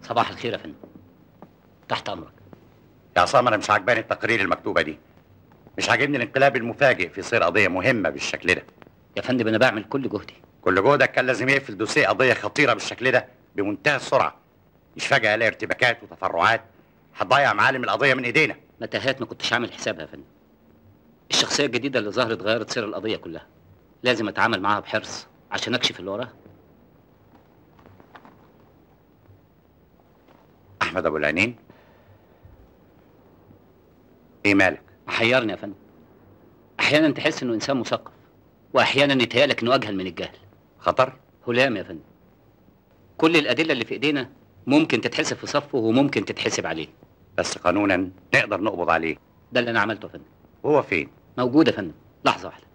صباح الخير يا فندم تحت امرك يا عصام انا مش عجباني التقارير المكتوبه دي مش عاجبني الانقلاب المفاجئ في صير قضيه مهمه بالشكل ده يا فندم انا بعمل كل جهدي كل جهدك كان لازم يقفل دوسيه قضيه خطيره بالشكل ده بمنتهى السرعه مش فجاه الاقي ارتباكات وتفرعات هتضيع معالم القضيه من ايدينا متاهات ما كنتش عامل حسابها يا فندم الشخصيه الجديده اللي ظهرت غيرت سير القضيه كلها لازم اتعامل معاها بحرص عشان اكشف اللي وراها احمد ابو العينين ايه مالك محيرني يا فندم احيانا تحس انه انسان مثقف واحيانا يتهيألك انه اجهل من الجهل خطر هلام يا فندم كل الادله اللي في ايدينا ممكن تتحسب في صفه وممكن تتحسب عليه بس قانونا نقدر نقبض عليه ده اللي انا عملته يا فندم وهو فين موجود يا فندم لحظه واحده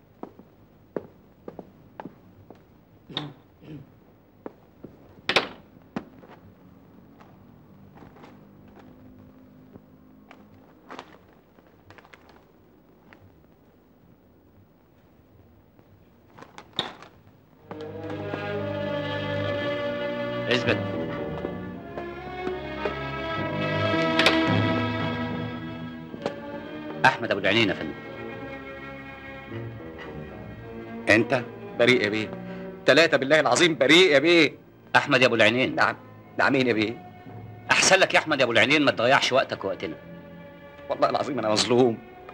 اثبت احمد ابو العينين يا فندم انت بريء يا بيه ثلاثة بالله العظيم بريء يا بيه احمد يا ابو العينين نعم نعمين يا بيه احسن لك يا احمد يا ابو العينين ما تضيعش وقتك ووقتنا والله العظيم انا مظلوم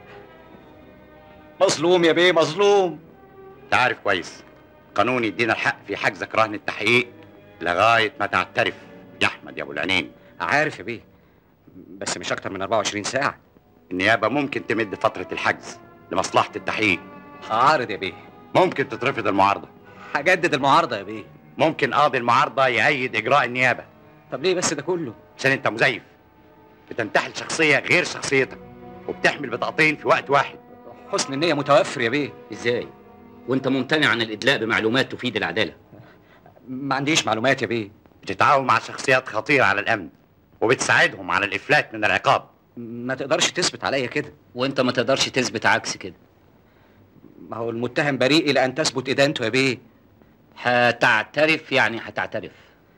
مظلوم يا بيه مظلوم انت عارف كويس قانون يدينا الحق في حجزك رهن التحقيق لغايه ما تعترف يا احمد يا ابو العينين عارف يا بيه بس مش اكتر من 24 ساعة النيابه ممكن تمد فتره الحجز لمصلحه التحقيق هعارض يا بيه ممكن تترفض المعارضه هجدد المعارضة يا بيه ممكن قاضي المعارضه يأيد اجراء النيابه طب ليه بس ده كله عشان انت مزيف بتنتحل شخصيه غير شخصيتك وبتحمل بطاقتين في وقت واحد حسن النية متوفر يا بيه ازاي وانت ممتنع عن الادلاء بمعلومات تفيد العداله ما عنديش معلومات يا بيه بتتعاون مع شخصيات خطيره على الامن وبتساعدهم على الافلات من العقاب ما تقدرش تثبت عليا كده وانت ما تقدرش تثبت عكس كده ما هو المتهم بريء الى ان تثبت ادانته يا بيه هتعترف يعني هتعترف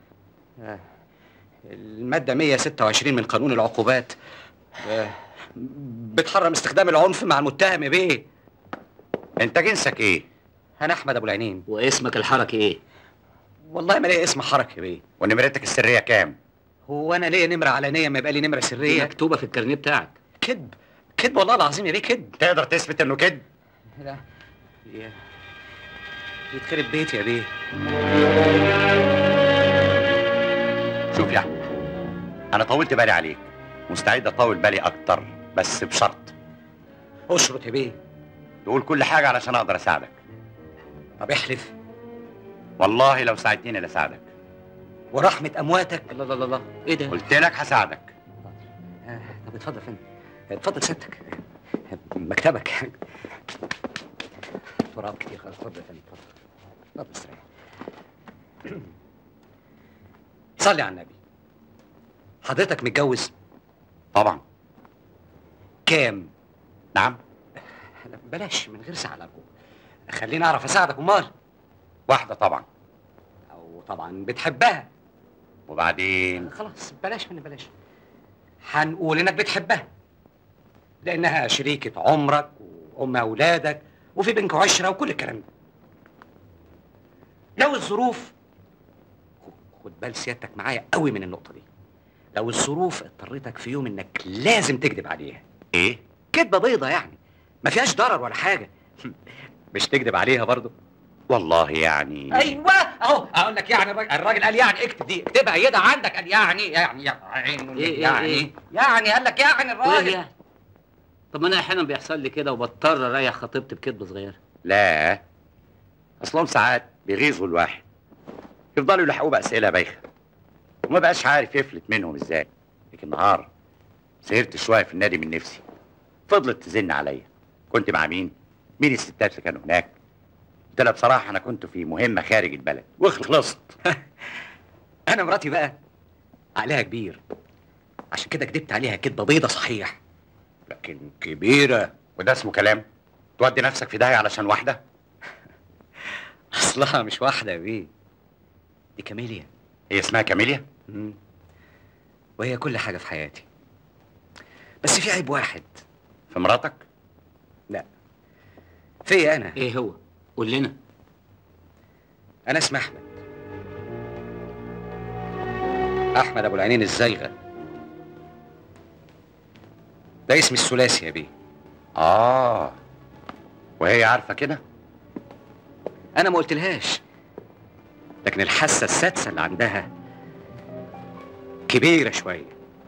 المادة 126 من قانون العقوبات آه، بتحرم استخدام العنف مع المتهم يا بيه انت جنسك ايه انا احمد ابو العينين واسمك الحركي ايه والله ما ليا اسم حركة يا بيه ونمرتك السريه كام هو انا ليا نمرة علنية ما يبقى لي نمرة دي سرية مكتوبه في الكارنيه بتاعك كذب كذب والله العظيم يا بيه كذب تقدر تثبت انه كده لا يا- يتخرب بيتي يا بيه شوف يا احمد انا طولت بالي عليك مستعد اطول بالي اكتر بس بشرط اشرط يا بيه تقول كل حاجه علشان اقدر اساعدك طب احلف والله لو ساعدتني لاساعدك ورحمة امواتك الله الله الله ايه ده قلت لك هساعدك آه، طب اتفضل فين اتفضل سيادتك مكتبك تراب كتير خلاص اتفضل يا فندم اتفضل اتفضل استريح صلي على النبي حضرتك متجوز طبعا كام نعم لا، بلاش من غير زعل ارجوك خليني اعرف اساعدك امال واحده طبعا او طبعا بتحبها وبعدين خلاص بلاش من بلاش هنقول انك بتحبها لانها شريكة عمرك وام اولادك وفي بينكم عشرة وكل الكلام ده لو الظروف خد بال سيادتك معايا قوي من النقطة دي لو الظروف اضطرتك في يوم انك لازم تكذب عليها ايه كذبة بيضة يعني ما فيهاش ضرر ولا حاجة مش تكذب عليها برضه والله يعني ايوه اهو اقول لك يعني الراجل, الراجل قال يعني اكتب دي اكتبها يدا عندك قال يعني يعني يعني إيه إيه يعني إيه؟ يعني قال لك يعني وايه الراجل يعني طب ما انا احيانا بيحصل لي كده وبضطر اريح خطيبتي بكذبه صغيره لا اصلهم ساعات بيغيظوا الواحد يفضلوا يلحقوه باسئله بايخه وما بقاش عارف يفلت منهم ازاي لكن نهار سهرت شويه في النادي من نفسي فضلت تزن عليا كنت مع مين مين الستات اللي كانوا هناك قلت لها بصراحه انا كنت في مهمه خارج البلد وخلصت انا مراتي بقى عقلها كبير عشان كده كدبت عليها كدبه بيضه صحيح لكن كبيره وده اسمه كلام تودي نفسك في داهيه علشان واحده اصلها مش واحده يا بيه دي كاميليا هي اسمها كاميليا مم. وهي كل حاجه في حياتي بس في عيب واحد في مراتك لا فيا انا ايه هو قول لنا انا اسمي احمد احمد ابو العينين الزايغه ده اسمي الثلاثي يا بيه اه وهي عارفه كده انا ما قلتلهاش لكن الحاسه السادسه اللي عندها كبيره شويه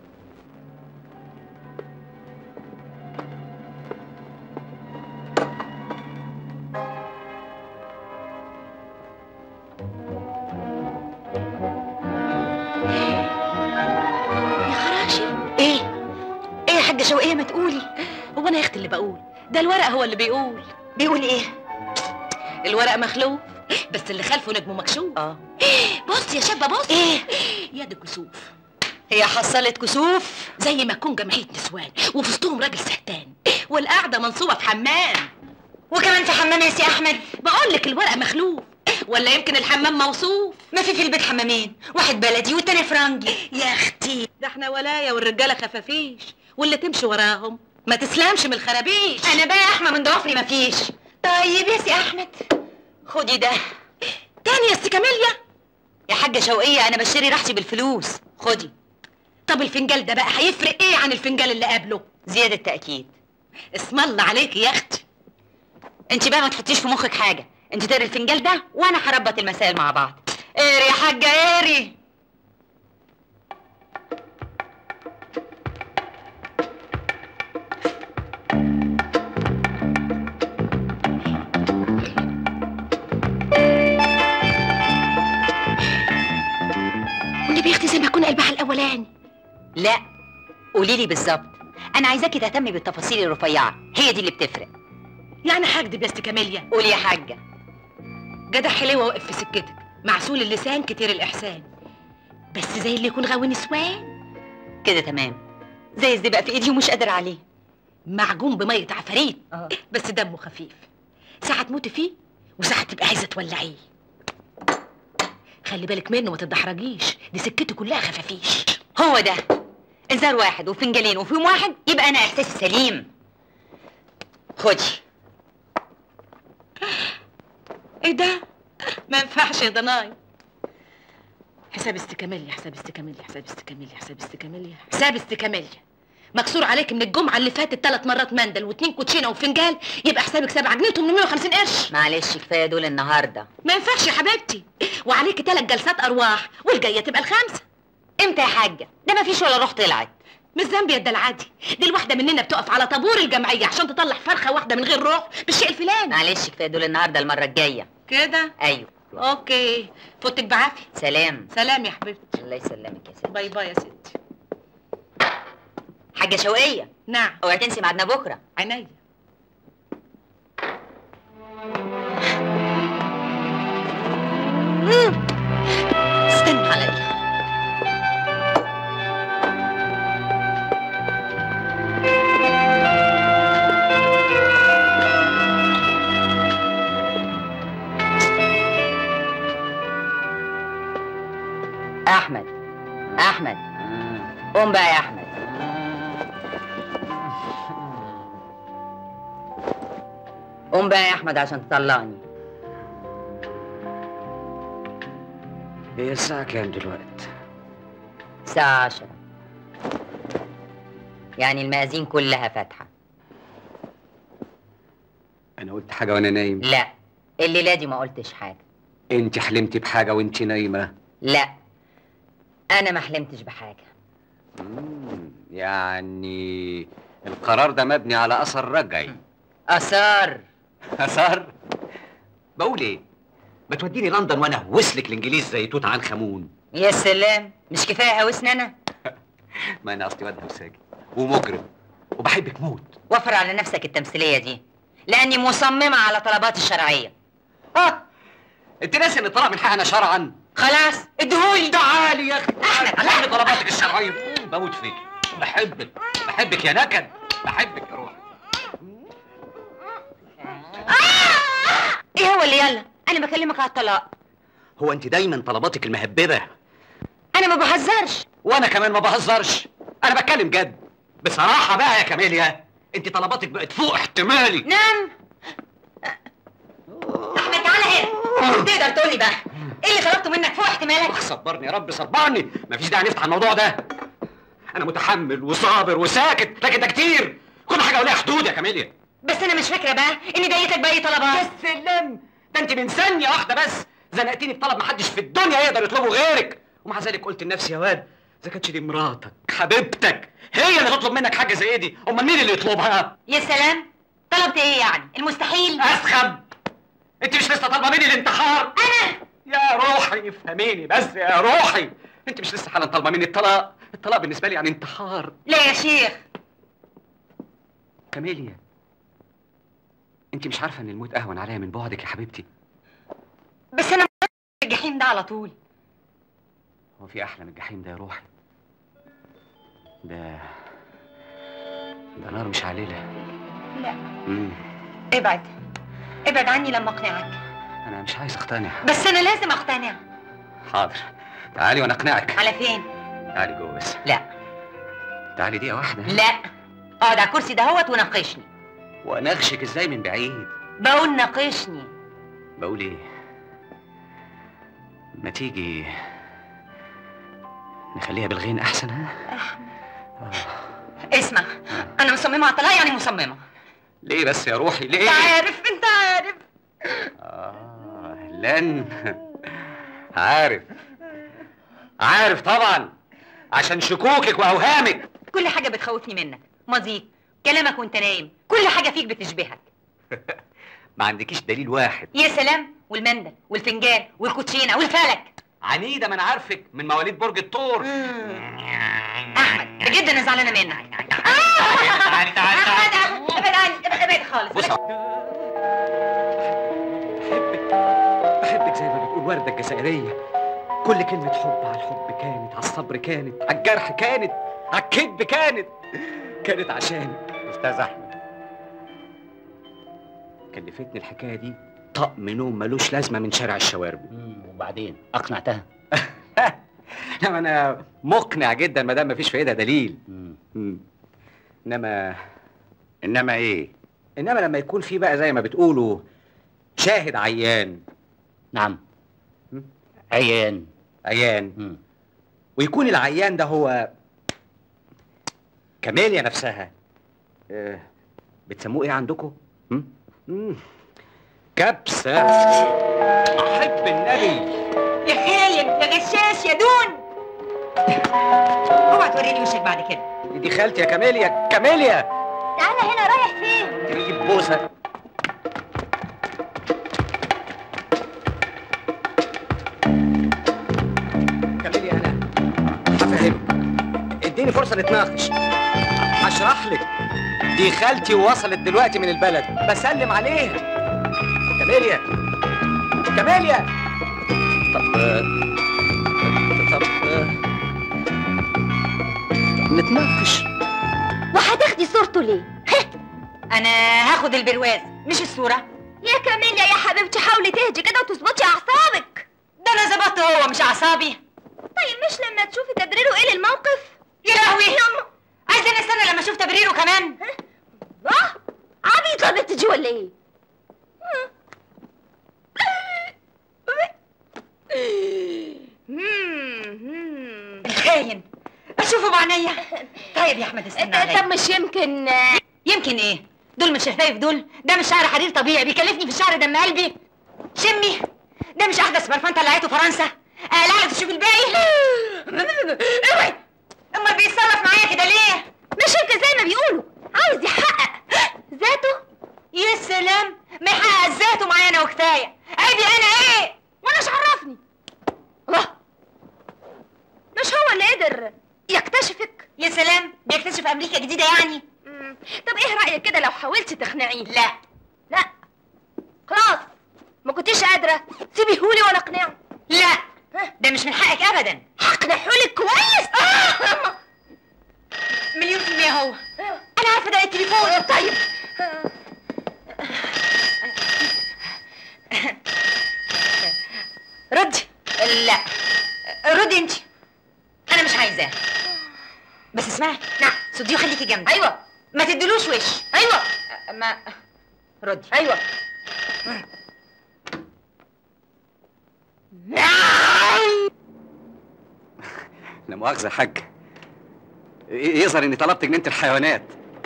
يا خراشي ايه ايه يا حاجه شوقيه ما تقولي هو انا يا اختي اللي بقول ده الورق هو اللي بيقول بيقول ايه الورق مخلوف بس اللي خلفه نجمه مكشوف اه بص يا شابه بص ايه يد كسوف هي حصلت كسوف زي ما تكون جمعيه نسوان وفي وسطهم راجل سهتان والقعده منصوبه في حمام وكمان في حمام يا سي احمد بقول لك الورق مخلوف ولا يمكن الحمام موصوف ما في في البيت حمامين واحد بلدي والتاني فرنجي يا اختي ده احنا ولايا والرجاله خفافيش واللي تمشي وراهم ما تسلمش من الخرابيش انا بقى احمى من ضوافري مفيش طيب يا سي احمد خدي ده تاني يا سي كاميليا يا حاجه شوقيه انا بشتري راحتي بالفلوس خدي طب الفنجال ده بقى هيفرق ايه عن الفنجال اللي قبله زياده تاكيد اسم الله عليكي يا اختي انت بقى ما تحطيش في مخك حاجه انت تقري الفنجال ده وانا هربط المسائل مع بعض قري يا حاجه قري والنبي يا اختي زي ما اكون قلبها الاولاني لا قولي لي بالظبط انا عايزاكي تهتمي بالتفاصيل الرفيعه هي دي اللي بتفرق يعني هكدب يا ست كاميليا قولي يا حاجه جدع حلوه واقف في سكتك معسول اللسان كتير الاحسان بس زي اللي يكون غاوي نسوان كده تمام زي الزبق في ايدي ومش قادر عليه معجون بميه عفاريت بس دمه خفيف ساعة تموتي فيه وساعة تبقى عايزة تولعيه خلي بالك منه ما تتدحرجيش دي سكته كلها خفافيش هو ده انذار واحد وفنجانين وفي يوم واحد يبقى انا احساسي سليم خدي ايه ده ما ينفعش يا ضناي حساب استكامليا حساب استكامليا حساب استكامليا حساب استكامليا حساب استكامليا مكسور عليك من الجمعة اللي فاتت ثلاث مرات مندل واتنين كوتشينة وفنجان يبقى حسابك 7 جنيه و850 قرش معلش كفايه دول النهارده ما ينفعش يا حبيبتي وعليكي ثلاث جلسات ارواح والجايه تبقى الخامسه امتى يا حاجه ده مفيش ولا روح طلعت مش ذنبي يا ده العادي دي الواحده مننا بتقف على طابور الجمعيه عشان تطلع فرخه واحده من غير روح بالشيء الفلاني معلش كفايه دول النهارده المره الجايه كده ايوه اوكي فوتك بعافيه سلام سلام يا حبيبتي الله يسلمك يا ستي باي باي يا ستي حاجه شوقيه نعم اوعي تنسي ميعادنا بكره عينيا استنى عليا احمد احمد قوم بقى يا احمد قوم بقى يا احمد عشان تطلعني هي الساعة كام دلوقتي؟ الساعة عشرة يعني المآذين كلها فاتحة أنا قلت حاجة وأنا نايم لا الليلة دي ما قلتش حاجة أنت حلمتي بحاجة وأنت نايمة لا أنا ما حلمتش بحاجة مم، يعني القرار ده مبني على أثر رجعي أثار أثر؟ بقول إيه؟ ما توديني لندن وأنا وصلك الإنجليز زي توت عنخ آمون يا سلام مش كفاية هوسنا أنا ما أنا أصلي واد هوساجي ومجرم وبحبك موت وفر على نفسك التمثيلية دي لأني مصممة على طلباتي الشرعية ها أنت ناسي إن طلع من حقنا شرعا خلاص اديهولي تعالي يا أخي أحمد، علمني طلباتك الشرعية بموت فيك بحبك بحبك يا نكد بحبك يا روحي إيه هو اللي يلا أنا بكلمك على الطلاق هو أنت دايما طلباتك المهببة انا ما بهزرش وانا كمان ما بهزرش انا بتكلم جد بصراحه بقى يا كاميليا انت طلباتك بقت فوق احتمالي نعم احمد تعالى هنا تقدر تقول لي بقى ايه اللي طلبته منك فوق احتمالك اخ صبرني يا رب صبرني مفيش داعي نفتح الموضوع ده انا متحمل وصابر وساكت لكن ده كتير كل حاجه وليها حدود يا كاميليا بس انا مش فاكره بقى اني ضايقتك باي طلبات سلام ده انت من ثانيه واحده بس زنقتيني بطلب محدش في الدنيا يقدر يطلبه غيرك ومع ذلك قلت لنفسي يا واد اذا كانتش دي مراتك حبيبتك هي اللي تطلب منك حاجه زي دي امال مين اللي يطلبها يا سلام طلبت ايه يعني المستحيل اسخب انت مش لسه طالبه مني الانتحار انا يا روحي افهميني بس يا روحي انت مش لسه حالا طالبه مني الطلاق الطلاق بالنسبه لي يعني انتحار لا يا شيخ كاميليا انت مش عارفه ان الموت اهون عليا من بعدك يا حبيبتي بس انا الجحيم ده على طول هو في احلى من الجحيم ده يا روحي ده ده نار مش عليلة لا امم ابعد ابعد عني لما اقنعك انا مش عايز اقتنع بس انا لازم اقتنع حاضر تعالي وانا اقنعك على فين تعالي جوه بس لا تعالي دقيقه واحده لا اقعد على الكرسي دهوت وناقشني وانغشك ازاي من بعيد بقول ناقشني بقول ايه ما تيجي نخليها بالغين احسن ها اسمع انا مصممه على الطلاق يعني مصممه ليه بس يا روحي انت ليه عارف انت عارف آه لن عارف عارف طبعا عشان شكوكك واوهامك كل حاجه بتخوفني منك ماضيك كلامك وانت نايم كل حاجه فيك بتشبهك ما عندكيش دليل واحد يا سلام والمندل والفنجان والكوتشينه والفلك عنيده ما انا عارفك من مواليد برج الثور احمد بجد انا زعلانه منك تعالي تعالي احمد ابعد عني ابعد ابعد خالص بص بحبك بحبك زي ما بتقول وردة الجزائرية كل كلمة حب على الحب كانت على الصبر كانت على الجرح كانت على الكذب كانت كانت عشانك استاذ احمد كلفتني الحكاية دي طقم نوم ملوش لازمة من شارع الشوارب مم، وبعدين اقنعتها لا انا مقنع جدا ما دام مفيش في ايدها دليل مم. مم. انما انما ايه انما لما يكون في بقى زي ما بتقولوا شاهد عيان نعم مم. عيان عيان مم. ويكون العيان ده هو كاميليا نفسها آه، بتسموه ايه عندكم؟ مم؟ مم. كبسة أحب النبي يا خاين يا غشاش يا دون اوعى توريني وشك بعد كده دي خالتي يا كاميليا كاميليا تعالى هنا رايح فين تيجي بوسة كاميليا أنا هفهمك اديني فرصة نتناقش هشرح لك دي خالتي ووصلت دلوقتي من البلد بسلم عليها كاميليا كاميليا طب آه، طب آه، نتناقش وهتاخدي صورته ليه؟ انا هاخد البرواز مش الصوره يا كاميليا يا حبيبتي حاولي تهدي كده وتظبطي اعصابك ده انا ظبطت هو مش اعصابي طيب مش لما تشوفي تبريره ايه للموقف؟ يا لهوي عايزه استنى لما اشوف تبريره كمان اه عبيطه البت دي ولا ايه؟ مم. الخاين اشوفه بعينيا طيب يا احمد استنى طب عليا مش يمكن يمكن ايه دول مش شفايف دول ده مش شعر حرير طبيعي بيكلفني في الشعر دم قلبي شمي ده مش احدث برفان طلعته فرنسا قلعت تشوف الباقي اوعي امال بيتصرف معايا كده ليه مش يمكن زي ما بيقولوا عاوز يحقق ذاته يا سلام ما يحقق ذاته معايا انا وكفايه عيبي انا ايه وانا مش عرفني الله مش هو اللي قدر يكتشفك يا سلام بيكتشف امريكا جديده يعني مم. طب ايه رايك كده لو حاولتي تقنعيه لا لا خلاص ما كنتيش قادره سيبيهولي وانا اقنعه لا ده مش من حقك ابدا هقنعهولك كويس آه. مليون في المية هو انا عارفه ده التليفون طيب ردي لا ردي انت عايزاه بس اسمعي نعم صديه وخليكي جنبي ايوه ما تدلوش وش ايوه أ- ما ردي ايوه لا مؤاخذة يا حاج ي- يظهر اني طلبت جنينة الحيوانات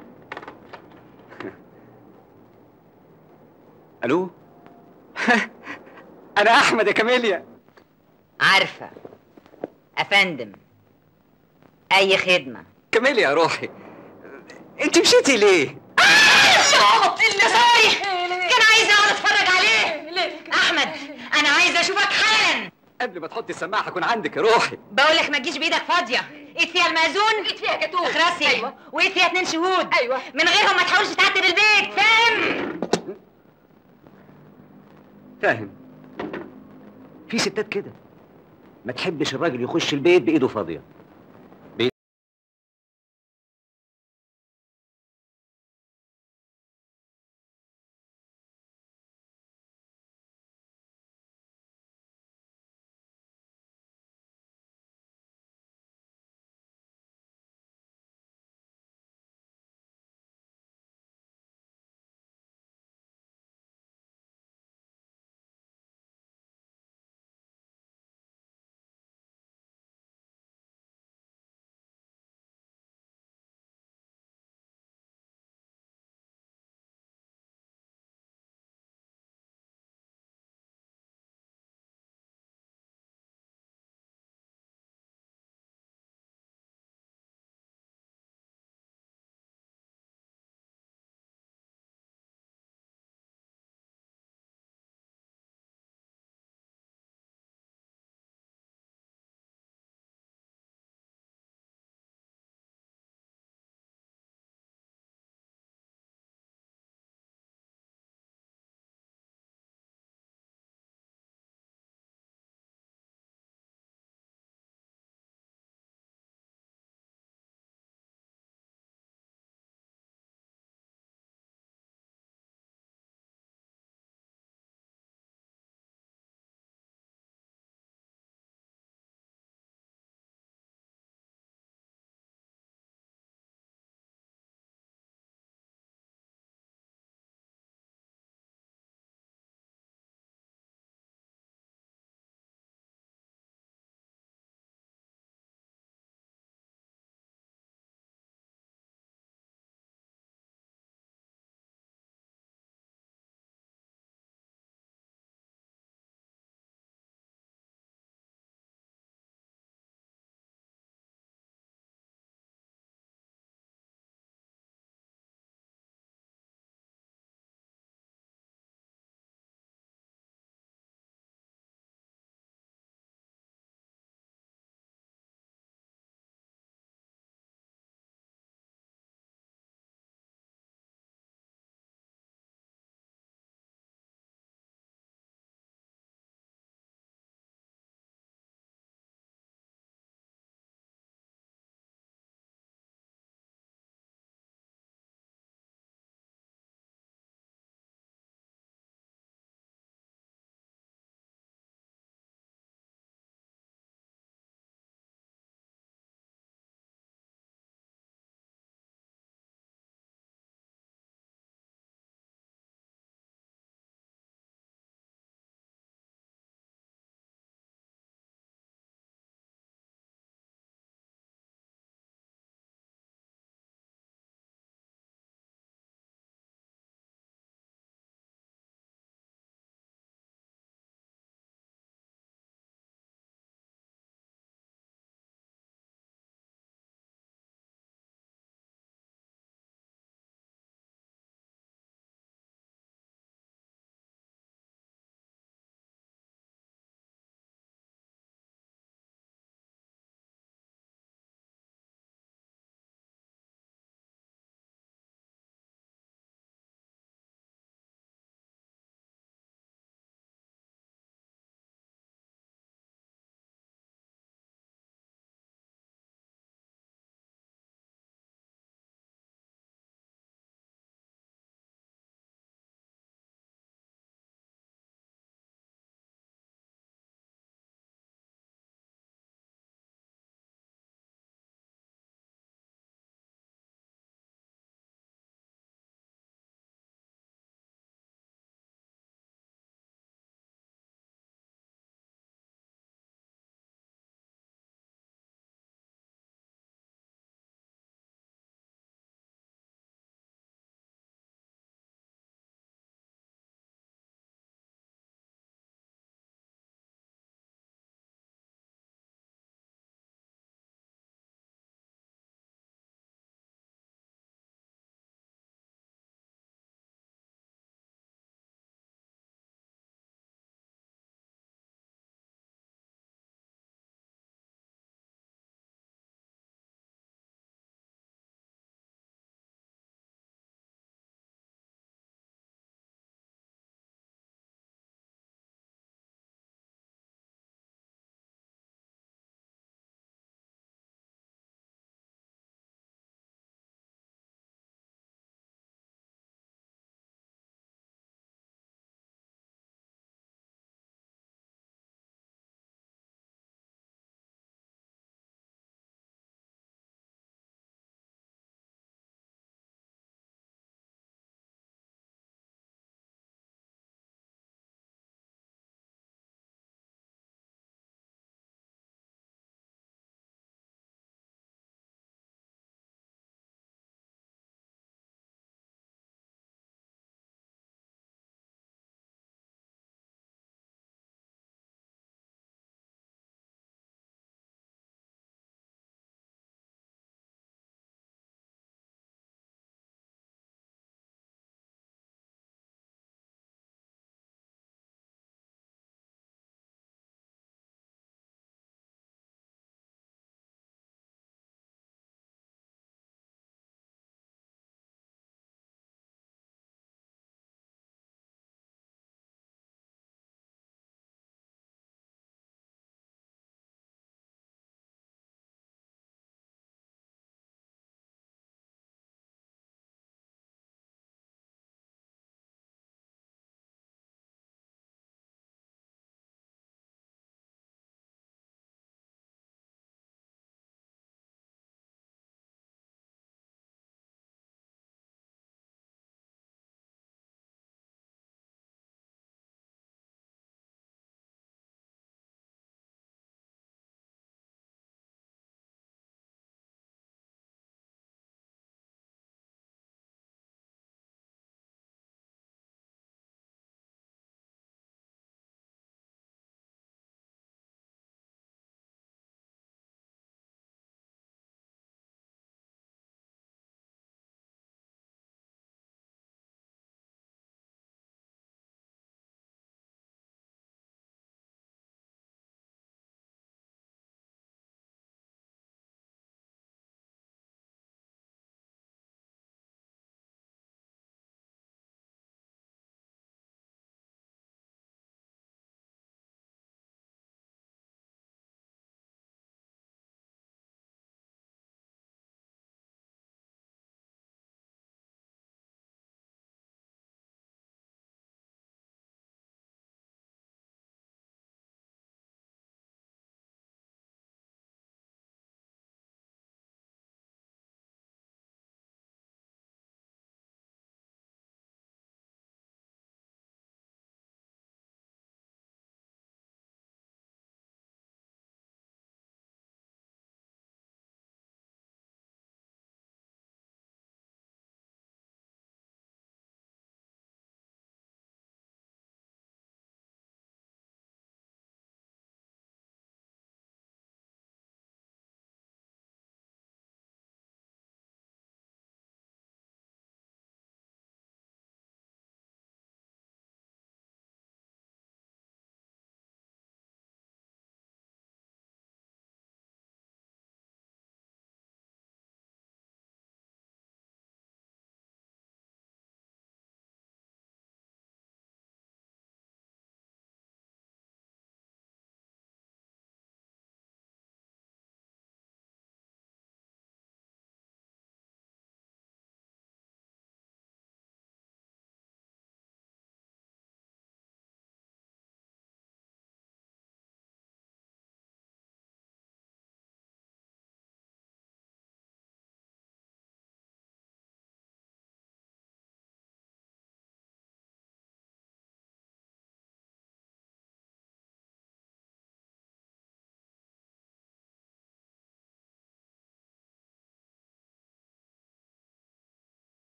الو انا احمد يا كاميليا عارفه افندم اي خدمه كاميليا يا روحي انت مشيتي ليه الشعوط اللي صايح كان عايز اقعد اتفرج عليه احمد انا عايزه اشوفك حالا قبل ما تحطي السماعة هكون عندك يا روحي بقول لك ما تجيش بايدك فاضيه ايد فيها المأذون ايد فيها كتوب اخرسي ايوه وايد فيها اتنين شهود ايوه من غيرهم ما تحاولش تعتب البيت فاهم فاهم في ستات كده ما تحبش الراجل يخش البيت بايده فاضيه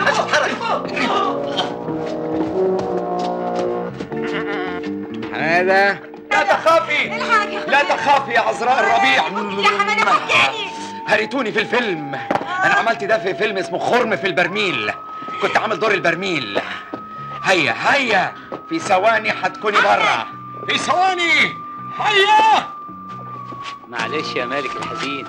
هذا لا تخافي لا تخافي يا عذراء الربيع يا حماده فكاني هريتوني في الفيلم انا عملت ده في فيلم اسمه خرم في البرميل كنت عامل دور البرميل هيا هيا في ثواني هتكوني برا في ثواني هيا معلش يا مالك الحزين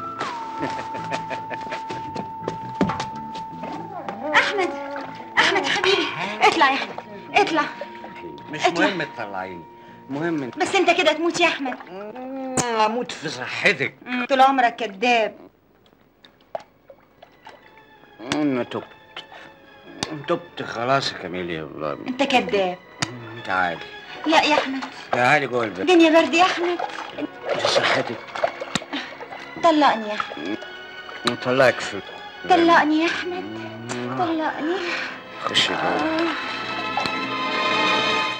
احمد احمد حبيبي اطلع يا احمد اطلع مش اطلع. مهم تطلعيني مهم إن بس انت كده تموت يا احمد اموت في صحتك طول عمرك كذاب انا تبت تبت خلاص يا كاميليا والله انت كذاب تعالي لا يا احمد تعالي جوه البيت الدنيا برد يا احمد في صحتك طلقني يا احمد نطلعك في طلقني يا احمد طلقني خشي جوه آه.